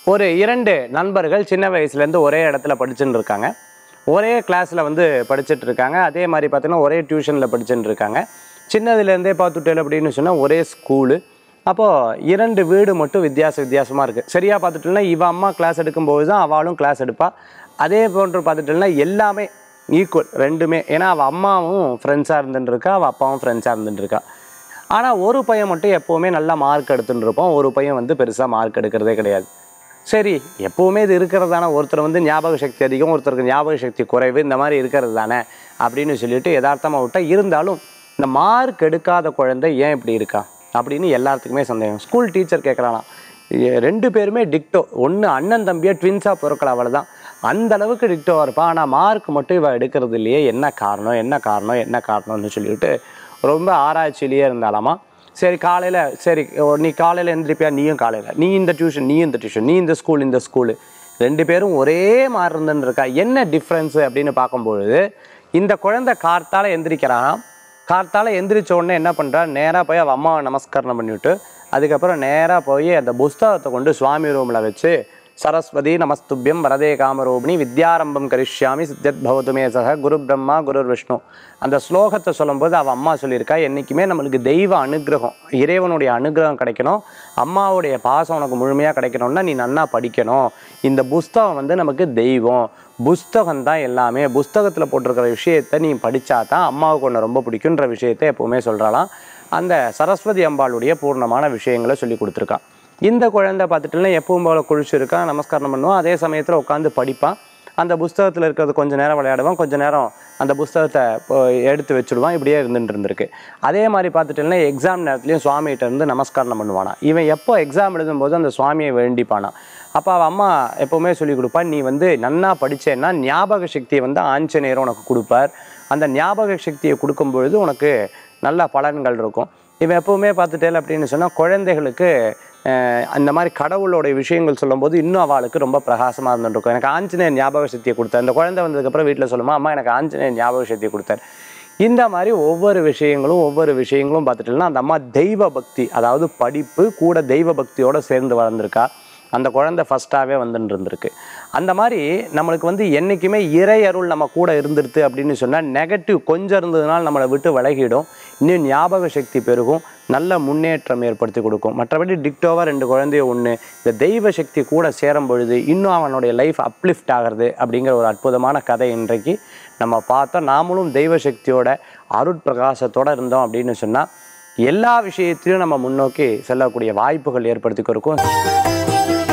ஒரு இரண்டு நண்பர்கள் சின்ன வயசுலேருந்து ஒரே இடத்துல படிச்சுட்டு இருக்காங்க ஒரே கிளாஸில் வந்து படிச்சுட்டு இருக்காங்க அதே மாதிரி பார்த்தீங்கன்னா ஒரே டியூஷனில் படிச்சுட்டு இருக்காங்க சின்னதுலேருந்தே பார்த்துட்டேன் அப்படின்னு சொன்னால் ஒரே ஸ்கூலு அப்போது இரண்டு வீடு மட்டும் வித்தியாச வித்தியாசமாக இருக்குது சரியாக பார்த்துட்டோம்னா இவ அம்மா கிளாஸ் எடுக்கும்போது தான் அவளும் கிளாஸ் எடுப்பா அதே போன்று பார்த்துட்டோம்னா எல்லாமே ஈக்குவல் ரெண்டுமே ஏன்னா அவள் அம்மாவும் ஃப்ரெண்ட்ஸாக இருந்துட்டு இருக்கா அவள் அப்பாவும் ஃப்ரெண்ட்ஸாக இருந்துட்டு இருக்கா ஆனால் ஒரு பையன் மட்டும் எப்போவுமே நல்லா மார்க் எடுத்துட்டு இருப்பான் ஒரு பையன் வந்து பெருசாக மார்க் எடுக்கிறதே கிடையாது சரி எப்போவுமே இது இருக்கிறது தானே ஒருத்தர் வந்து ஞாபக சக்தி அதிகம் ஒருத்தருக்கு ஞாபக சக்தி குறைவு இந்த மாதிரி இருக்கிறது தானே அப்படின்னு சொல்லிட்டு யதார்த்தமாக விட்டா இருந்தாலும் இந்த மார்க் எடுக்காத குழந்தை ஏன் இப்படி இருக்கா அப்படின்னு எல்லாத்துக்குமே சந்தேகம் ஸ்கூல் டீச்சர் கேட்குறானாம் ரெண்டு பேருமே டிக்டோ ஒன்று அண்ணன் தம்பியாக ட்வின்ஸாக பிறக்கலாம் அவ்வளோதான் அந்த அளவுக்கு டிக்டோவாக இருப்பான் ஆனால் மார்க் மட்டும் இவ எடுக்கிறது இல்லையே என்ன காரணம் என்ன காரணம் என்ன காரணம்னு சொல்லிட்டு ரொம்ப ஆராய்ச்சியிலேயே இருந்தாலாமா சரி காலையில் சரி ஓ, நீ காலையில் எழுந்திரிப்பியா நீயும் காலையில் நீ இந்த டியூஷன் நீ இந்த டியூஷன் நீ இந்த ஸ்கூல் இந்த ஸ்கூலு ரெண்டு பேரும் ஒரே மாதிரி இருந்துன்னு இருக்கா என்ன டிஃப்ரென்ஸு அப்படின்னு பார்க்கும்பொழுது இந்த குழந்தை கார்த்தால எந்திரிக்கிறான் கார்த்தால எந்திரிச்ச உடனே என்ன பண்ணுறா நேராக போய் அவள் அம்மாவை நமஸ்கரணம் பண்ணிவிட்டு அதுக்கப்புறம் நேராக போய் அந்த புஸ்தகத்தை கொண்டு சுவாமி ரூமில் வச்சு சரஸ்வதி நமஸ்துபியம் வரதே காமரூபிணி வித்யாரம்பம் கரிஷ்யாமி சித்தத் பவதுமே சக குரு பிரம்மா குரு விஷ்ணு அந்த ஸ்லோகத்தை சொல்லும்போது அவள் அம்மா சொல்லியிருக்கா என்றைக்குமே நம்மளுக்கு தெய்வ அனுகிரகம் இறைவனுடைய அனுகிரகம் கிடைக்கணும் அம்மாவுடைய பாசம் உனக்கு முழுமையாக கிடைக்கணும்னா நீ நன்னா படிக்கணும் இந்த புஸ்தகம் வந்து நமக்கு தெய்வம் புஸ்தகம் தான் எல்லாமே புஸ்தகத்தில் போட்டிருக்கிற விஷயத்தை நீ படித்தா தான் அம்மாவுக்கு ஒன்று ரொம்ப பிடிக்குன்ற விஷயத்தை எப்போவுமே சொல்கிறாளாம் அந்த சரஸ்வதி அம்பாளுடைய பூர்ணமான விஷயங்களை சொல்லி கொடுத்துருக்கா இந்த குழந்தை பார்த்துட்டுனா எப்பவும் போல குளிச்சிருக்கான் நமஸ்காரம் பண்ணுவான் அதே சமயத்தில் உட்காந்து படிப்பான் அந்த புஸ்தகத்தில் இருக்கிறது கொஞ்ச நேரம் விளையாடுவான் கொஞ்ச நேரம் அந்த புஸ்தகத்தை இப்போ எடுத்து வச்சுடுவான் இப்படியே இருந்துட்டு இருந்திருக்கு அதே மாதிரி பார்த்துட்டீங்கன்னா எக்ஸாம் நேரத்துலையும் சுவாமிகிட்ட இருந்து நமஸ்காரம் பண்ணுவானா இவன் எப்போ எக்ஸாம் எழுதும்போது அந்த சுவாமியை வேண்டிப்பானா அப்போ அவள் அம்மா எப்போவுமே சொல்லி கொடுப்பா நீ வந்து நன்னா படிச்சேன்னா ஞாபக சக்தியை வந்து ஆஞ்சநேயர் உனக்கு கொடுப்பார் அந்த ஞாபக சக்தியை கொடுக்கும் பொழுது உனக்கு நல்ல பலன்கள் இருக்கும் இவன் எப்போவுமே பார்த்துட்டேன் அப்படின்னு சொன்னால் குழந்தைகளுக்கு அஹ், அந்த மாதிரி கடவுளோட விஷயங்கள் சொல்லும்போது இன்னும் அவளுக்கு ரொம்ப பிரகாசமாக இருந்துருக்கும் எனக்கு ஆஞ்சநேயர் ஞாபக சக்தியை கொடுத்தார் இந்த குழந்தை வந்ததுக்கப்புறம் வீட்டில் சொல்லுமா அம்மா எனக்கு ஆஞ்சநேயர் ஞாபக சக்தியை கொடுத்தார் இந்த மாதிரி ஒவ்வொரு விஷயங்களும் ஒவ்வொரு விஷயங்களும் பார்த்துட்டோம்னா அந்த அம்மா தெய்வ பக்தி அதாவது படிப்பு கூட தெய்வ பக்தியோட சேர்ந்து வளர்ந்துருக்கா அந்த குழந்தை ஃபஸ்ட்டாகவே வந்துட்டு இருந்திருக்கு அந்த மாதிரி நம்மளுக்கு வந்து என்றைக்குமே இறை அருள் நம்ம கூட இருந்துருது அப்படின்னு சொன்னால் நெகட்டிவ் கொஞ்சம் இருந்ததுனால நம்மளை விட்டு விலகிடும் இன்னும் ஞாபக சக்தி பெருகும் நல்ல முன்னேற்றம் ஏற்படுத்தி கொடுக்கும் மற்றபடி டிக்டோவாக ரெண்டு குழந்தைய ஒன்று இந்த தெய்வ சக்தி கூட சேரும் பொழுது இன்னும் அவனுடைய லைஃப் அப்லிஃப்ட் ஆகிறது அப்படிங்கிற ஒரு அற்புதமான கதை இன்றைக்கு நம்ம பார்த்தோம் நாமளும் தெய்வ சக்தியோட அருட்பிரகாசத்தோட இருந்தோம் அப்படின்னு சொன்னால் எல்லா விஷயத்திலும் நம்ம முன்னோக்கி செல்லக்கூடிய வாய்ப்புகள் ஏற்படுத்தி கொடுக்கும்